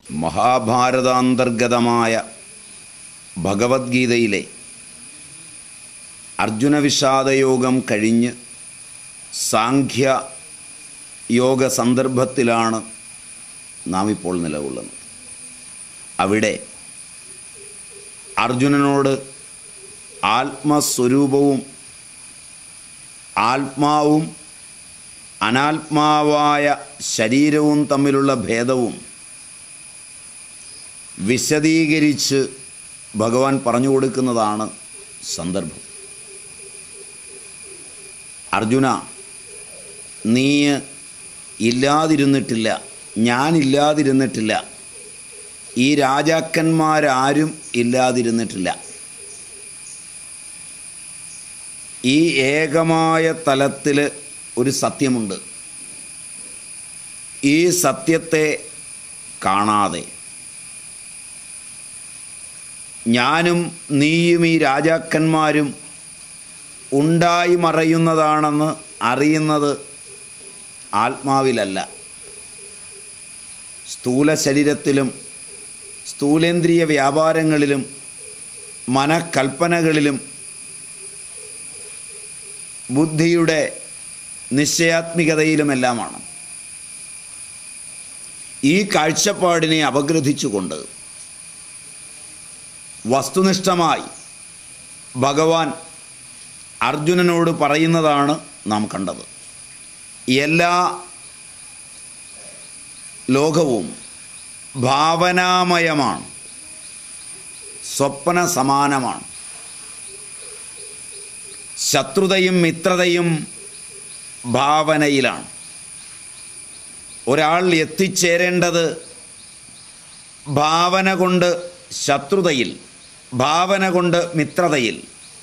മഹാഭാരതാന്തർഗതമായ ഭഗവത്ഗീതയിലെ അർജുന വിഷാദയോഗം കഴിഞ്ഞ് സാഖ്യ യോഗ സന്ദർഭത്തിലാണ് നാം ഇപ്പോൾ നിലകൊള്ളുന്നത് അവിടെ അർജുനനോട് ആത്മസ്വരൂപവും ആത്മാവും അനാത്മാവായ ശരീരവും തമ്മിലുള്ള ഭേദവും വിശദീകരിച്ച് ഭഗവാൻ പറഞ്ഞു കൊടുക്കുന്നതാണ് സന്ദർഭം അർജുന നീ ഇല്ലാതിരുന്നിട്ടില്ല ഞാനില്ലാതിരുന്നിട്ടില്ല ഈ രാജാക്കന്മാരാരും ഇല്ലാതിരുന്നിട്ടില്ല ഈ ഏകമായ തലത്തിൽ ഒരു സത്യമുണ്ട് ഈ സത്യത്തെ കാണാതെ ഞാനും നീയും ഈ രാജാക്കന്മാരും ഉണ്ടായി മറയുന്നതാണെന്ന് അറിയുന്നത് ആത്മാവിലല്ല സ്ഥൂല ശരീരത്തിലും സ്ഥൂലേന്ദ്രിയ വ്യാപാരങ്ങളിലും മനക്കൽപ്പനകളിലും ബുദ്ധിയുടെ നിശ്ചയാത്മികതയിലുമെല്ലാമാണ് ഈ കാഴ്ചപ്പാടിനെ അപഗ്രഥിച്ചുകൊണ്ട് വസ്തുനിഷ്ഠമായി ഭഗവാൻ അർജുനനോട് പറയുന്നതാണ് നാം കണ്ടത് എല്ലാ ലോകവും ഭാവനാമയമാണ് സ്വപ്ന സമാനമാണ് ശത്രുതയും മിത്രതയും ഭാവനയിലാണ് ഒരാൾ എത്തിച്ചേരേണ്ടത് ഭാവന കൊണ്ട് ശത്രുതയിൽ ഭാവന കൊണ്ട് മിത്രതയിൽ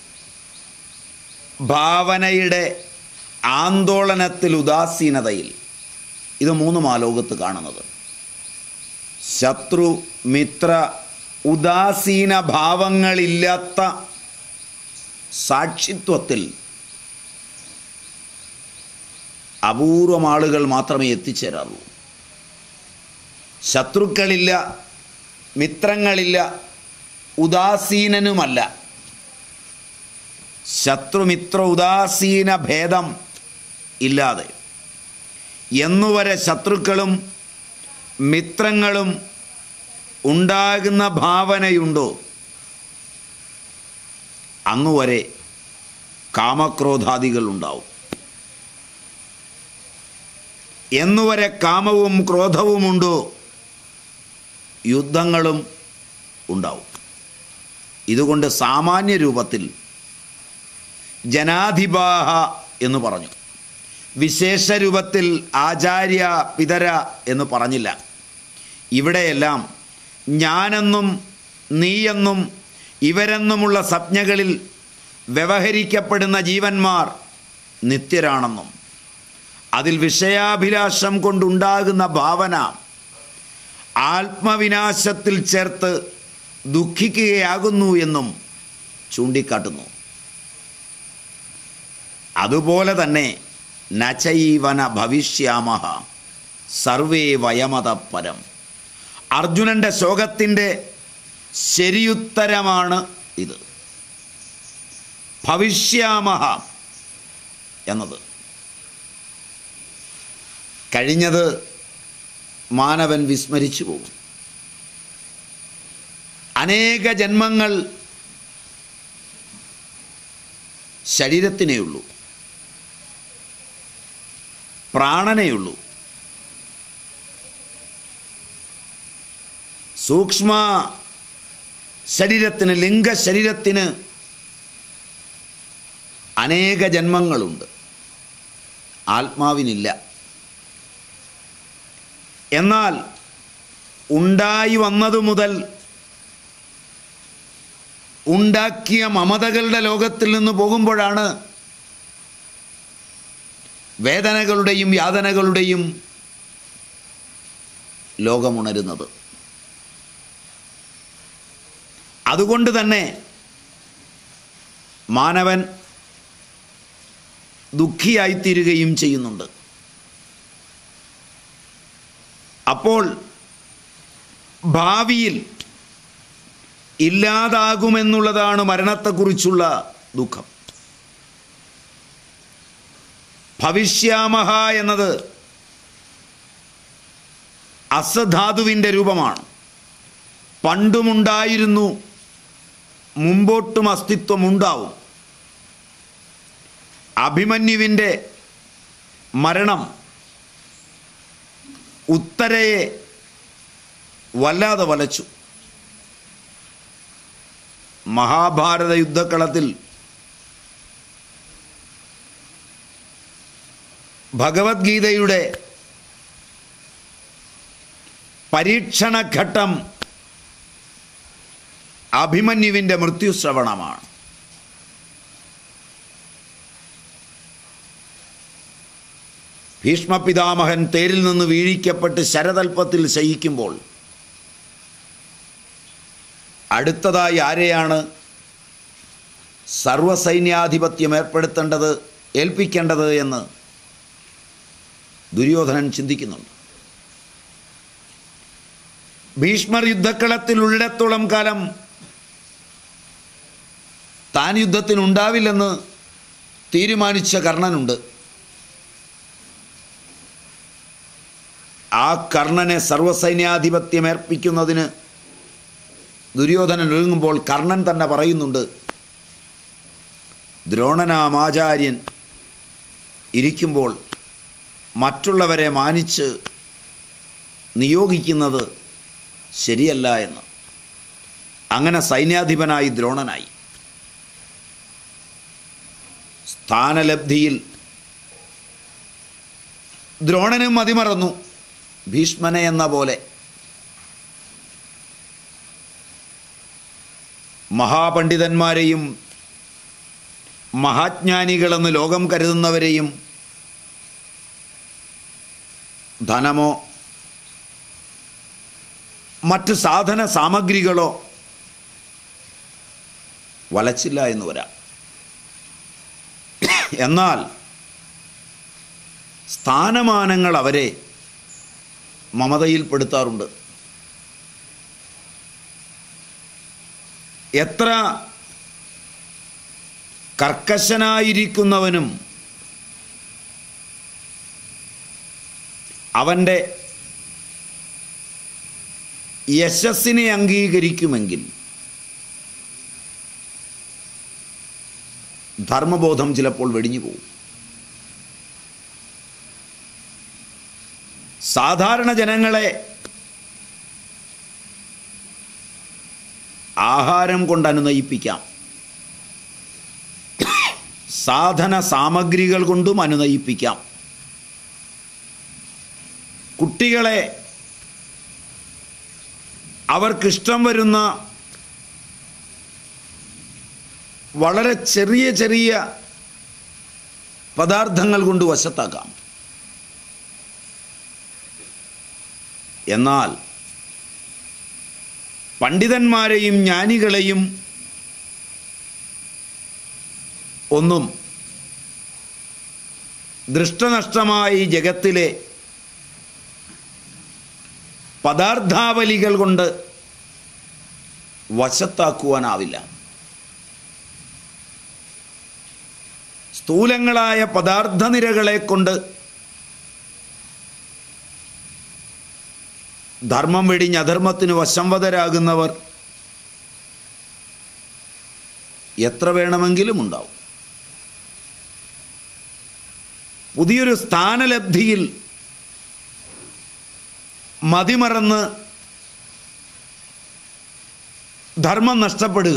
ഭാവനയുടെ ആന്തോളനത്തിൽ ഉദാസീനതയിൽ ഇത് മൂന്നും ആ ലോകത്ത് കാണുന്നത് ശത്രു മിത്ര ഉദാസീന ഭാവങ്ങളില്ലാത്ത സാക്ഷിത്വത്തിൽ അപൂർവം ആളുകൾ മാത്രമേ എത്തിച്ചേരാറുള്ളൂ ശത്രുക്കളില്ല മിത്രങ്ങളില്ല ഉദാസീനനുമല്ല ശത്രുമിത്ര ഉദാസീന ഭേദം ഇല്ലാതെ എന്നുവരെ ശത്രുക്കളും മിത്രങ്ങളും ഉണ്ടാകുന്ന ഭാവനയുണ്ടോ അന്നുവരെ കാമക്രോധാദികൾ ഉണ്ടാവും എന്നുവരെ കാമവും ക്രോധവുമുണ്ടോ യുദ്ധങ്ങളും ഉണ്ടാവും ഇതുകൊണ്ട് സാമാന്യ രൂപത്തിൽ ജനാധിപാഹ എന്ന് പറഞ്ഞു വിശേഷ രൂപത്തിൽ ആചാര്യ പിതര എന്ന് പറഞ്ഞില്ല ഇവിടെയെല്ലാം ഞാനെന്നും നീയെന്നും ഇവരെന്നുമുള്ള സംജ്ഞകളിൽ വ്യവഹരിക്കപ്പെടുന്ന ജീവന്മാർ നിത്യരാണെന്നും അതിൽ വിഷയാഭിലാഷം കൊണ്ടുണ്ടാകുന്ന ഭാവന ആത്മവിനാശത്തിൽ ചേർത്ത് ദുഃഖിക്കുകയാകുന്നു എന്നും ചൂണ്ടിക്കാട്ടുന്നു അതുപോലെ തന്നെ നചൈവന ഭവിഷ്യാമഹ സർവേ വയമത പരം അർജുനൻ്റെ ശോകത്തിൻ്റെ ശരിയുത്തരമാണ് ഇത് ഭവിഷ്യാമഹ എന്നത് കഴിഞ്ഞത് മാനവൻ വിസ്മരിച്ചു പോകും അനേക ജന്മങ്ങൾ ശരീരത്തിനേയുള്ളൂ പ്രാണനേയുള്ളൂ സൂക്ഷ്മ ശരീരത്തിന് ലിംഗ ശരീരത്തിന് അനേക ജന്മങ്ങളുണ്ട് ആത്മാവിനില്ല എന്നാൽ ഉണ്ടായി വന്നതു മുതൽ ഉണ്ടാക്കിയ മമതകളുടെ ലോകത്തിൽ നിന്ന് പോകുമ്പോഴാണ് വേദനകളുടെയും യാതനകളുടെയും ലോകമുണരുന്നത് അതുകൊണ്ട് തന്നെ മാനവൻ ദുഃഖിയായിത്തീരുകയും ചെയ്യുന്നുണ്ട് അപ്പോൾ ഭാവിയിൽ ഇല്ലാതാകുമെന്നുള്ളതാണ് മരണത്തെക്കുറിച്ചുള്ള ദുഃഖം ഭവിഷ്യാമഹ എന്നത് അസധാതുവിൻ്റെ രൂപമാണ് പണ്ടുമുണ്ടായിരുന്നു മുമ്പോട്ടും അസ്തിത്വമുണ്ടാവും അഭിമന്യുവിൻ്റെ മരണം ഉത്തരയെ വല്ലാതെ വലച്ചു മഹാഭാരത യുദ്ധക്കളത്തിൽ ഭഗവത്ഗീതയുടെ പരീക്ഷണഘട്ടം അഭിമന്യുവിൻ്റെ മൃത്യുശ്രവണമാണ് ഭീഷ്മപിതാമഹൻ തേരിൽ നിന്ന് വീഴിക്കപ്പെട്ട് ശരതൽപ്പത്തിൽ ശയിക്കുമ്പോൾ അടുത്തതായി ആരെയാണ് സർവസൈന്യാധിപത്യം ഏർപ്പെടുത്തേണ്ടത് ഏൽപ്പിക്കേണ്ടത് എന്ന് ദുര്യോധനൻ ചിന്തിക്കുന്നുണ്ട് ഭീഷ്മർ യുദ്ധക്കളത്തിൽ ഉള്ളിടത്തോളം കാലം താൻ യുദ്ധത്തിനുണ്ടാവില്ലെന്ന് തീരുമാനിച്ച കർണനുണ്ട് ആ കർണനെ സർവസൈന്യാധിപത്യം ഏർപ്പിക്കുന്നതിന് ദുര്യോധനൻ ഒരുങ്ങുമ്പോൾ കർണൻ തന്നെ പറയുന്നുണ്ട് ദ്രോണനാം ആചാര്യൻ ഇരിക്കുമ്പോൾ മറ്റുള്ളവരെ മാനിച്ച് നിയോഗിക്കുന്നത് ശരിയല്ല എന്ന് അങ്ങനെ സൈന്യാധിപനായി ദ്രോണനായി സ്ഥാനലബ്ധിയിൽ ദ്രോണനും മതിമറന്നു ഭീഷ്മനെ എന്ന പോലെ മഹാപണ്ഡിതന്മാരെയും മഹാജ്ഞാനികളെന്ന് ലോകം കരുതുന്നവരെയും ധനമോ മറ്റ് സാധന സാമഗ്രികളോ വലച്ചില്ല എന്ന് വരാം എന്നാൽ സ്ഥാനമാനങ്ങൾ അവരെ മമതയിൽപ്പെടുത്താറുണ്ട് എത്ര കർക്കശനായിരിക്കുന്നവനും അവൻ്റെ യശസ്സിനെ അംഗീകരിക്കുമെങ്കിൽ ധർമ്മബോധം ചിലപ്പോൾ വെടിഞ്ഞു പോകും സാധാരണ ജനങ്ങളെ ആഹാരം കൊണ്ട് അനുനയിപ്പിക്കാം സാധന സാമഗ്രികൾ കൊണ്ടും അനുനയിപ്പിക്കാം കുട്ടികളെ അവർക്കിഷ്ടം വരുന്ന വളരെ ചെറിയ ചെറിയ പദാർത്ഥങ്ങൾ കൊണ്ട് വശത്താക്കാം എന്നാൽ പണ്ഡിതന്മാരെയും ജ്ഞാനികളെയും ഒന്നും ദൃഷ്ടനഷ്ടമായി ജഗത്തിലെ പദാർത്ഥാവലികൾ കൊണ്ട് വശത്താക്കുവാനാവില്ല സ്ഥൂലങ്ങളായ പദാർത്ഥനിരകളെ കൊണ്ട് ധർമ്മം വെടിഞ്ഞ് അധർമ്മത്തിന് വശംവതരാകുന്നവർ എത്ര വേണമെങ്കിലും ഉണ്ടാവും പുതിയൊരു സ്ഥാനലബ്ധിയിൽ മതിമറന്ന് ധർമ്മം നഷ്ടപ്പെടുക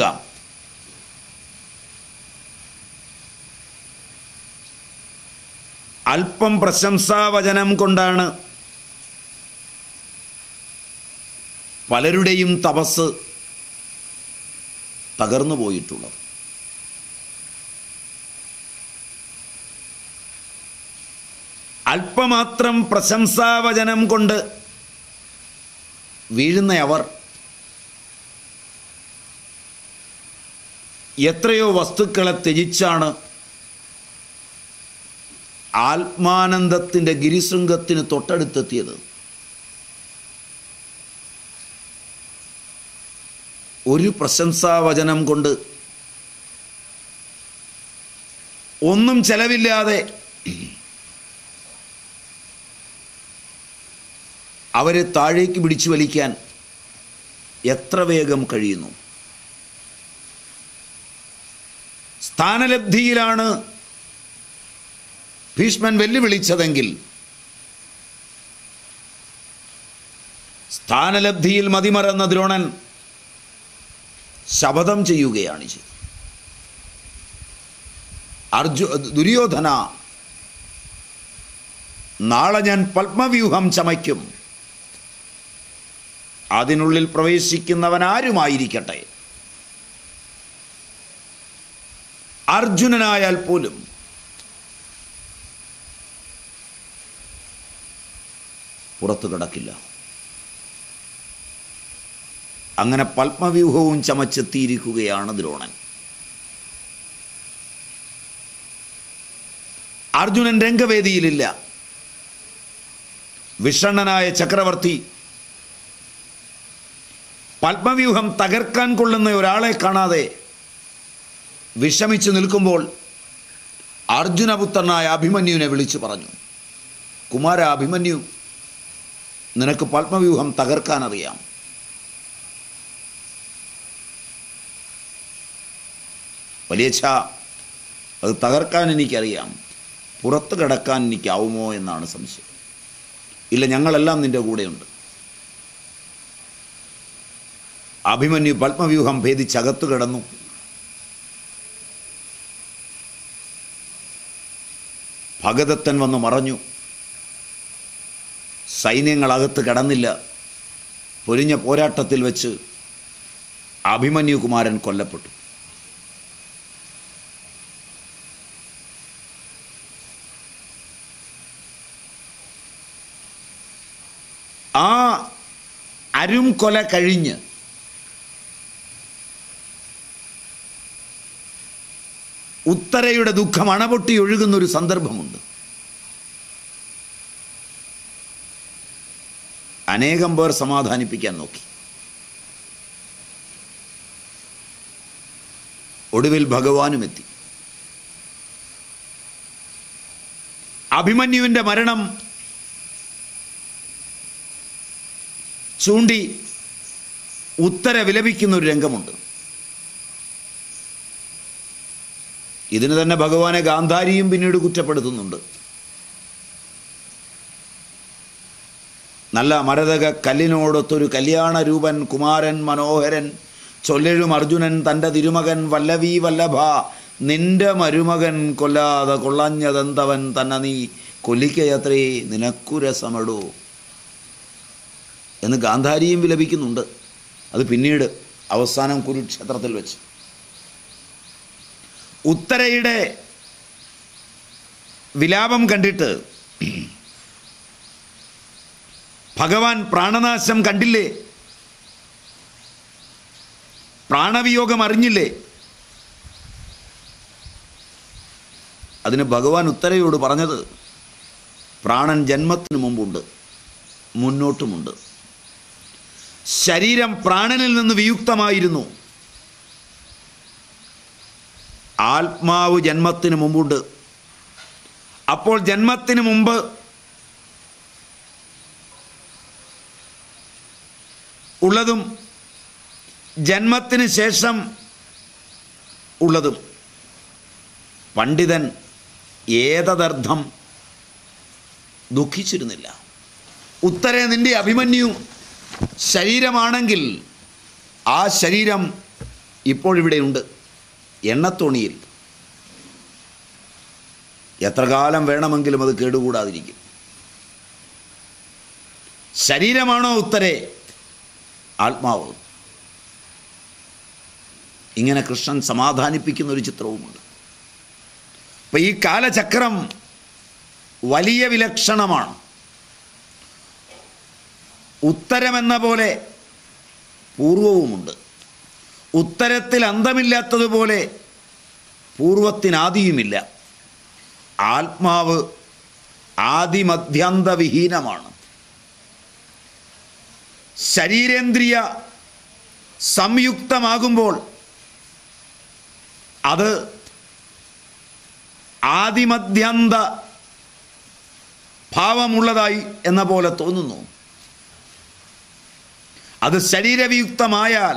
അല്പം പ്രശംസാവചനം കൊണ്ടാണ് പലരുടെയും തപസ് തകർന്നു പോയിട്ടുള്ളത് അല്പമാത്രം പ്രശംസാവചനം കൊണ്ട് വീഴുന്നയവർ എത്രയോ വസ്തുക്കളെ ത്യജിച്ചാണ് ആത്മാനന്ദത്തിൻ്റെ ഗിരിശൃംഗത്തിന് തൊട്ടടുത്തെത്തിയത് ഒരു പ്രശംസാവചനം കൊണ്ട് ഒന്നും ചെലവില്ലാതെ അവരെ താഴേക്ക് പിടിച്ചു വലിക്കാൻ എത്ര വേഗം കഴിയുന്നു സ്ഥാനലബ്ധിയിലാണ് ഭീഷ്മൻ വെല്ലുവിളിച്ചതെങ്കിൽ സ്ഥാനലബ്ധിയിൽ മതിമറന്ന ദ്രോണൻ ശപഥം ചെയ്യുകയാണ് ചെയ്തത് അർജു ദുര്യോധന നാളെ ഞാൻ പത്മവ്യൂഹം ചമയ്ക്കും അതിനുള്ളിൽ പ്രവേശിക്കുന്നവൻ ആരുമായിരിക്കട്ടെ അർജുനനായാൽ പോലും പുറത്തു കിടക്കില്ല അങ്ങനെ പത്മവ്യൂഹവും ചമച്ചെത്തിയിരിക്കുകയാണ് ദ്രോണൻ അർജുനൻ രംഗവേദിയിലില്ല വിഷണ്ണനായ ചക്രവർത്തി പത്മവ്യൂഹം തകർക്കാൻ കൊള്ളുന്ന ഒരാളെ കാണാതെ വിഷമിച്ചു നിൽക്കുമ്പോൾ അർജുനപുത്രനായ അഭിമന്യുവിനെ വിളിച്ചു പറഞ്ഞു കുമാര അഭിമന്യു നിനക്ക് പത്മവ്യൂഹം തകർക്കാൻ അറിയാം വലിയച്ഛ അത് തകർക്കാൻ എനിക്കറിയാം പുറത്ത് കിടക്കാൻ എനിക്കാവുമോ എന്നാണ് സംശയം ഇല്ല ഞങ്ങളെല്ലാം നിന്റെ കൂടെയുണ്ട് അഭിമന്യു പത്മവ്യൂഹം ഭേദിച്ചകത്തു കിടന്നു ഭഗദത്തൻ വന്ന് മറഞ്ഞു സൈന്യങ്ങളകത്ത് കിടന്നില്ല പൊരിഞ്ഞ പോരാട്ടത്തിൽ വെച്ച് അഭിമന്യു കുമാരൻ കൊല്ലപ്പെട്ടു ആ അരും കൊല കഴിഞ്ഞ് ഉത്തരയുടെ ദുഃഖം അണപൊട്ടി ഒഴുകുന്ന ഒരു സന്ദർഭമുണ്ട് അനേകം പേർ സമാധാനിപ്പിക്കാൻ നോക്കി ഒടുവിൽ ഭഗവാനും എത്തി അഭിമന്യുവിൻ്റെ മരണം ചൂണ്ടി ഉത്തര വിലപിക്കുന്ന ഒരു രംഗമുണ്ട് ഇതിന് തന്നെ ഭഗവാനെ ഗാന്ധാരിയും പിന്നീട് കുറ്റപ്പെടുത്തുന്നുണ്ട് നല്ല മരതക കല്ലിനോടൊത്തൊരു കല്യാണ രൂപൻ കുമാരൻ മനോഹരൻ ചൊല്ലെഴും അർജുനൻ തൻ്റെ തിരുമകൻ വല്ലവി വല്ലഭ നിന്റെ മരുമകൻ കൊല്ലാതെ കൊള്ളഞ്ഞതെന്തവൻ തന്നെ നീ കൊല്ലിക്കയത്രേ നിനക്കുരസമടോ എന്ന് ഗാന്ധാരിയും വിലപിക്കുന്നുണ്ട് അത് പിന്നീട് അവസാനം കുരുക്ഷേത്രത്തിൽ വെച്ച് ഉത്തരയുടെ വിലാപം കണ്ടിട്ട് ഭഗവാൻ പ്രാണനാശം കണ്ടില്ലേ പ്രാണവിയോഗം അറിഞ്ഞില്ലേ അതിന് ഭഗവാൻ ഉത്തരയോട് പറഞ്ഞത് പ്രാണൻ ജന്മത്തിന് മുമ്പുണ്ട് മുന്നോട്ടുമുണ്ട് ശരീരം പ്രാണനിൽ നിന്ന് വിയുക്തമായിരുന്നു ആത്മാവ് ജന്മത്തിന് മുമ്പുണ്ട് അപ്പോൾ ജന്മത്തിന് മുമ്പ് ഉള്ളതും ജന്മത്തിന് ശേഷം ഉള്ളതും പണ്ഡിതൻ ഏതദർത്ഥം ദുഃഖിച്ചിരുന്നില്ല ഉത്തരെ നിന്റെ അഭിമന്യു ശരീരമാണെങ്കിൽ ആ ശരീരം ഇപ്പോഴിവിടെയുണ്ട് എണ്ണത്തോണിയിൽ എത്ര കാലം വേണമെങ്കിലും അത് കേടുകൂടാതിരിക്കും ശരീരമാണോ ഉത്തരെ ആത്മാവ് ഇങ്ങനെ കൃഷ്ണൻ സമാധാനിപ്പിക്കുന്ന ഒരു ചിത്രവുമുണ്ട് അപ്പം ഈ കാലചക്രം വലിയ വിലക്ഷണമാണ് ഉത്തരമെന്ന പോലെ പൂർവവുമുണ്ട് ഉത്തരത്തിൽ അന്തമില്ലാത്തതുപോലെ പൂർവത്തിനാദിയുമില്ല ആത്മാവ് ആദിമധ്യാന്തവിഹീനമാണ് ശരീരേന്ദ്രിയ സംയുക്തമാകുമ്പോൾ അത് ആദിമധ്യാന്ത ഭാവമുള്ളതായി എന്ന പോലെ തോന്നുന്നു അത് ശരീരവിയുക്തമായാൽ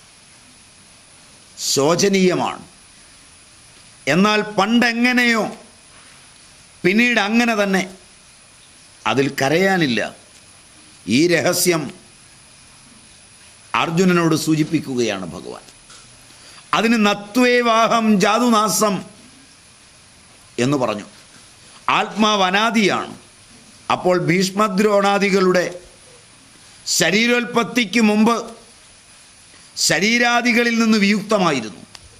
ശോചനീയമാണ് എന്നാൽ പണ്ടെങ്ങനെയോ പിന്നീട് അങ്ങനെ തന്നെ അതിൽ കരയാനില്ല ഈ രഹസ്യം അർജുനനോട് സൂചിപ്പിക്കുകയാണ് ഭഗവാൻ അതിന് നത്വേവാഹം ജാതുനാസം എന്ന് പറഞ്ഞു ആത്മാവ് അനാദിയാണ് അപ്പോൾ ഭീഷ്മദ്രോണാദികളുടെ ശരീരോൽപത്തിക്ക് മുമ്പ് ശരീരാദികളിൽ നിന്ന് വിയുക്തമായിരുന്നു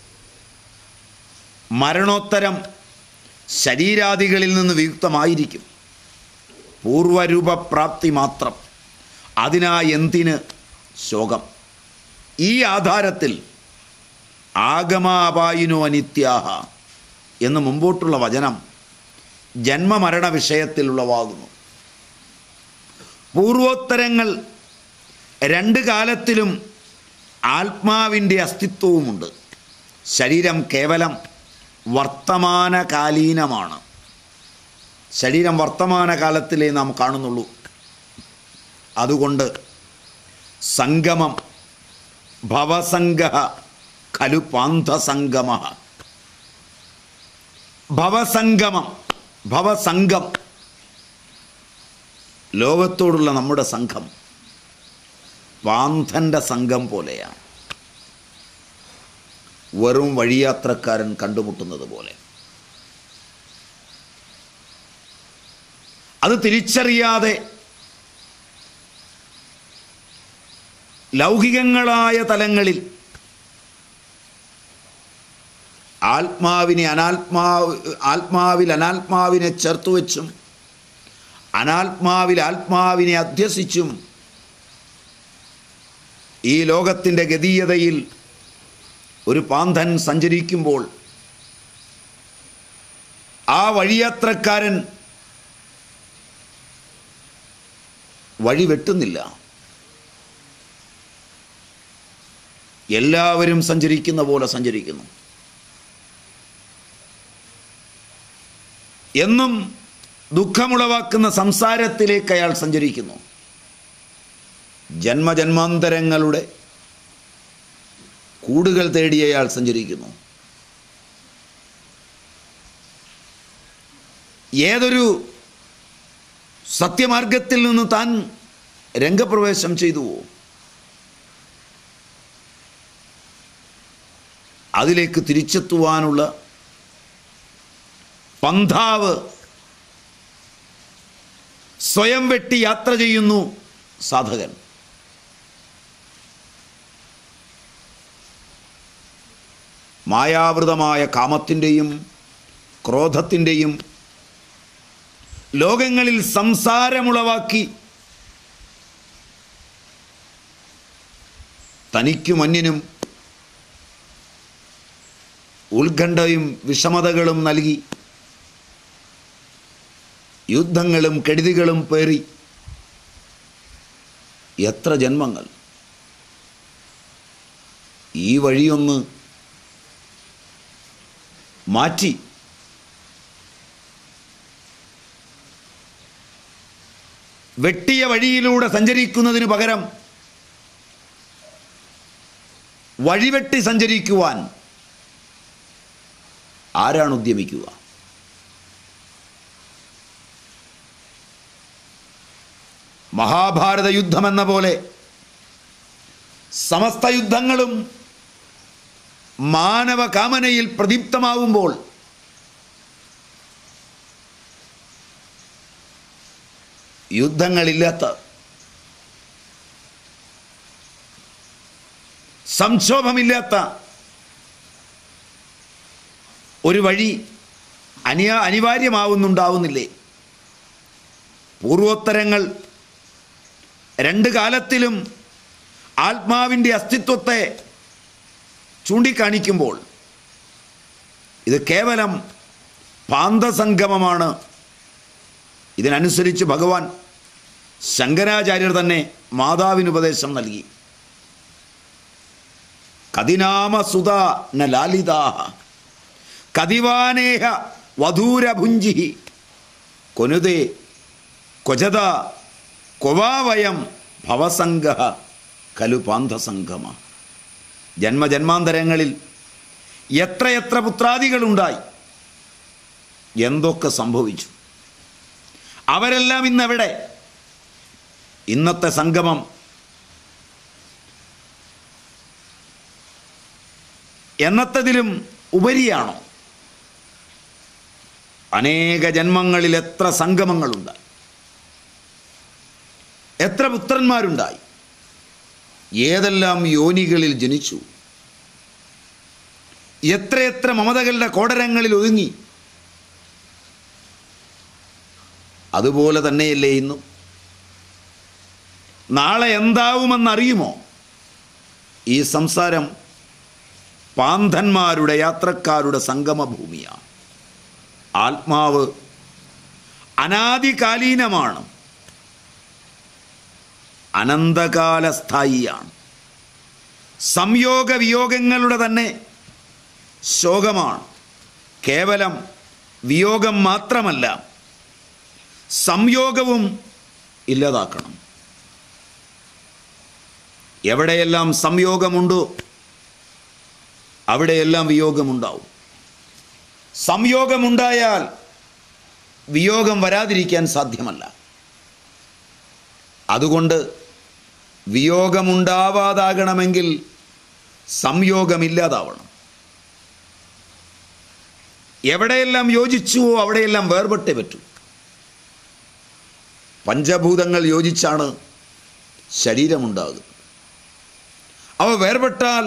മരണോത്തരം ശരീരാദികളിൽ നിന്ന് വിയുക്തമായിരിക്കും പൂർവരൂപപ്രാപ്തി മാത്രം അതിനായി എന്തിന് ശോകം ഈ ആധാരത്തിൽ ആഗമാപായിനോ അനിത്യാഹ എന്ന് മുമ്പോട്ടുള്ള വചനം ജന്മമരണ വിഷയത്തിലുള്ളവാകുന്നു പൂർവോത്തരങ്ങൾ രണ്ട് കാലത്തിലും ആത്മാവിൻ്റെ അസ്തിത്വവുമുണ്ട് ശരീരം കേവലം വർത്തമാനകാലീനമാണ് ശരീരം വർത്തമാനകാലത്തിലേ നാം കാണുന്നുള്ളൂ അതുകൊണ്ട് സംഗമം ഭവസംഗ ഖലു പാന്തസംഗമ ഭവസംഗമം ഭവസംഗം ലോകത്തോടുള്ള നമ്മുടെ സംഘം പാന്തൻ്റെ സംഘം പോലെയാണ് വെറും വഴിയാത്രക്കാരൻ കണ്ടുമുട്ടുന്നത് പോലെ അത് തിരിച്ചറിയാതെ ലൗകികങ്ങളായ തലങ്ങളിൽ ആത്മാവിനെ അനാത്മാവ് ആത്മാവിൽ അനാത്മാവിനെ ചേർത്ത് വെച്ചും അനാത്മാവിൽ ആത്മാവിനെ അധ്യസിച്ചും ഈ ലോകത്തിൻ്റെ ഗതീയതയിൽ ഒരു പാന്തൻ സഞ്ചരിക്കുമ്പോൾ ആ വഴിയാത്രക്കാരൻ വഴി വെട്ടുന്നില്ല എല്ലാവരും സഞ്ചരിക്കുന്ന പോലെ സഞ്ചരിക്കുന്നു എന്നും ദുഃഖമുളവാക്കുന്ന സംസാരത്തിലേക്ക് അയാൾ സഞ്ചരിക്കുന്നു ജന്മജന്മാന്തരങ്ങളുടെ കൂടുകൾ തേടി അയാൾ സഞ്ചരിക്കുന്നു ഏതൊരു സത്യമാർഗത്തിൽ നിന്ന് താൻ രംഗപ്രവേശം ചെയ്തുവോ അതിലേക്ക് തിരിച്ചെത്തുവാനുള്ള പന്ഥാവ് സ്വയം വെട്ടി യാത്ര ചെയ്യുന്നു സാധകൻ മായാവൃതമായ കാമത്തിൻ്റെയും ക്രോധത്തിൻ്റെയും ലോകങ്ങളിൽ സംസാരമുളവാക്കി തനിക്കും അന്യനും ഉത്കണ്ഠയും വിഷമതകളും നൽകി യുദ്ധങ്ങളും കെടുതികളും പേറി എത്ര ജന്മങ്ങൾ ഈ വഴിയൊന്ന് മാറ്റി വെട്ടിയ വഴിയിലൂടെ സഞ്ചരിക്കുന്നതിന് പകരം വഴിവെട്ടി സഞ്ചരിക്കുവാൻ ആരാണ് ഉദ്യമിക്കുക മഹാഭാരത യുദ്ധമെന്ന പോലെ സമസ്ത യുദ്ധങ്ങളും മാനവ കാമനയിൽ പ്രദീപ്തമാവുമ്പോൾ യുദ്ധങ്ങളില്ലാത്ത സംക്ഷോഭമില്ലാത്ത ഒരു വഴി അനിയ അനിവാര്യമാവുന്നുണ്ടാവുന്നില്ലേ പൂർവോത്തരങ്ങൾ രണ്ട് കാലത്തിലും ആത്മാവിൻ്റെ അസ്തിത്വത്തെ ചൂണ്ടിക്കാണിക്കുമ്പോൾ ഇത് കേവലം പാന്തസംഗമമാണ് ഇതിനനുസരിച്ച് ഭഗവാൻ ശങ്കരാചാര്യർ തന്നെ മാതാവിന് ഉപദേശം നൽകി കതിനാമസുത ന ലാലിതാഹ കതിവാനേഹ വധൂരഭുഞ്ചി കൊനുതേ ക്വചത ക്വവാവയം ഭവസംഗ കലു പാന്തസംഗമ ജന്മജന്മാന്തരങ്ങളിൽ എത്രയെത്ര പുത്രാദികളുണ്ടായി എന്തൊക്കെ സംഭവിച്ചു അവരെല്ലാം ഇന്നെവിടെ ഇന്നത്തെ സംഗമം എന്നത്തതിലും ഉപരിയാണോ അനേക ജന്മങ്ങളിൽ എത്ര സംഗമങ്ങളുണ്ടായി എത്ര പുത്രന്മാരുണ്ടായി ഏതെല്ലാം യോനികളിൽ ജനിച്ചു എത്രയെത്ര മമതകളുടെ കോടരങ്ങളിൽ ഒതുങ്ങി അതുപോലെ തന്നെയല്ലേ ഇന്നും നാളെ എന്താവുമെന്നറിയുമോ ഈ സംസാരം പാന്തന്മാരുടെ യാത്രക്കാരുടെ സംഗമഭൂമിയാണ് ആത്മാവ് അനാദികാലീനമാണ് അനന്തകാലസ്ഥായിയാണ് സംയോഗ വിയോഗങ്ങളുടെ തന്നെ ശോകമാണ് കേവലം വിയോഗം മാത്രമല്ല സംയോഗവും ഇല്ലാതാക്കണം എവിടെയെല്ലാം സംയോഗമുണ്ടോ അവിടെയെല്ലാം വിയോഗമുണ്ടാവും സംയോഗമുണ്ടായാൽ വിയോഗം വരാതിരിക്കാൻ സാധ്യമല്ല അതുകൊണ്ട് വിയോഗമുണ്ടാവാതാകണമെങ്കിൽ സംയോഗമില്ലാതാവണം എവിടെയെല്ലാം യോജിച്ചുവോ അവിടെയെല്ലാം വേർപെട്ടേ പറ്റൂ പഞ്ചഭൂതങ്ങൾ യോജിച്ചാണ് ശരീരമുണ്ടാകുന്നത് അവ വേർപെട്ടാൽ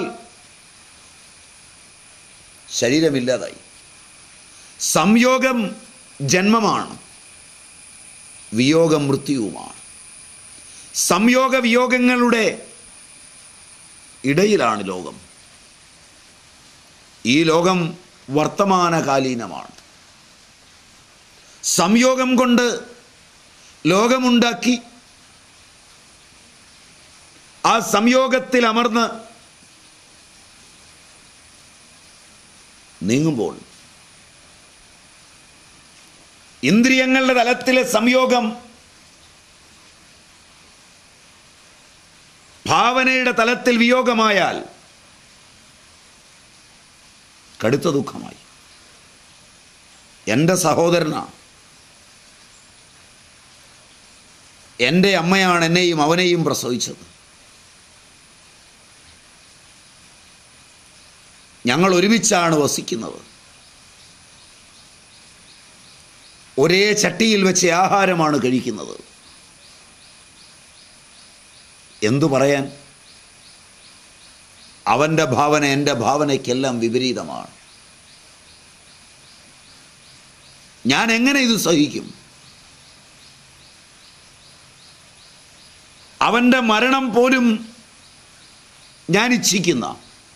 ശരീരമില്ലാതായി സംയോഗം ജന്മമാണ് വിയോഗം മൃത്യുവുമാണ് സംയോഗ വിയോഗങ്ങളുടെ ഇടയിലാണ് ലോകം ഈ ലോകം വർത്തമാനകാലീനമാണ് സംയോഗം കൊണ്ട് ലോകമുണ്ടാക്കി ആ സംയോഗത്തിൽ അമർന്ന് നീങ്ങുമ്പോൾ ഇന്ദ്രിയങ്ങളുടെ തലത്തിലെ സംയോഗം ഭാവനയുടെ തലത്തിൽ വിയോഗമായാൽ കടുത്ത ദുഃഖമായി എൻ്റെ സഹോദരനാണ് എൻ്റെ അമ്മയാണ് എന്നെയും അവനെയും പ്രസവിച്ചത് ഞങ്ങൾ ഒരുമിച്ചാണ് വസിക്കുന്നത് ഒരേ ചട്ടിയിൽ വെച്ച് ആഹാരമാണ് കഴിക്കുന്നത് എന്തു പറയാൻ അവൻ്റെ ഭാവന എൻ്റെ ഭാവനയ്ക്കെല്ലാം വിപരീതമാണ് ഞാൻ എങ്ങനെ ഇത് സഹിക്കും അവൻ്റെ മരണം പോലും ഞാൻ ഇച്ഛിക്കുന്ന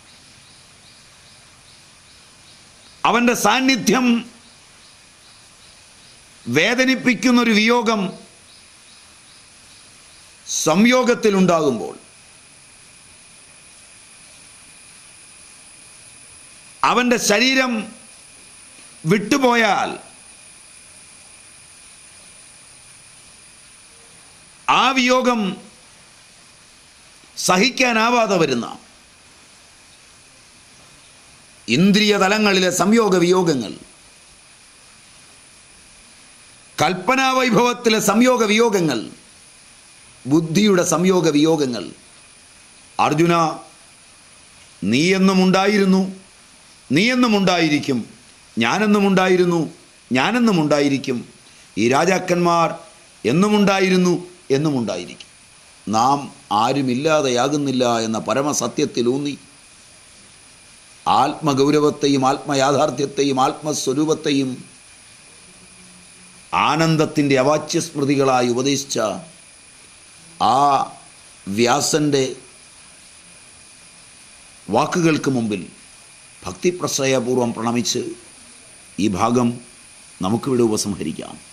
അവൻ്റെ സാന്നിധ്യം വേദനിപ്പിക്കുന്നൊരു വിയോഗം സംയോഗത്തിലുണ്ടാകുമ്പോൾ അവൻ്റെ ശരീരം വിട്ടുപോയാൽ ആ വിയോഗം സഹിക്കാനാവാതെ വരുന്ന ഇന്ദ്രിയ തലങ്ങളിലെ സംയോഗ വിയോഗങ്ങൾ കൽപ്പനാവൈഭവത്തിലെ സംയോഗ വിയോഗങ്ങൾ ബുദ്ധിയുടെ സംയോഗ വിയോഗങ്ങൾ അർജുന നീയെന്നും ഉണ്ടായിരുന്നു നീയെന്നും ഉണ്ടായിരിക്കും ഞാനെന്നും ഉണ്ടായിരുന്നു ഞാനെന്നും ഉണ്ടായിരിക്കും ഈ രാജാക്കന്മാർ എന്നും ഉണ്ടായിരുന്നു എന്നും ഉണ്ടായിരിക്കും നാം ആരുമില്ലാതെയാകുന്നില്ല എന്ന പരമസത്യത്തിലൂന്നി ആത്മഗൗരവത്തെയും ആത്മയാഥാർത്ഥ്യത്തെയും ആത്മസ്വരൂപത്തെയും ആനന്ദത്തിൻ്റെ അവാച്യസ്മൃതികളായി ഉപദേശിച്ച ആ വ്യാസൻ്റെ വാക്കുകൾക്ക് മുമ്പിൽ ഭക്തിപ്രശ്രയപൂർവം പ്രണമിച്ച് ഈ ഭാഗം നമുക്കിവിടെ ഉപസംഹരിക്കാം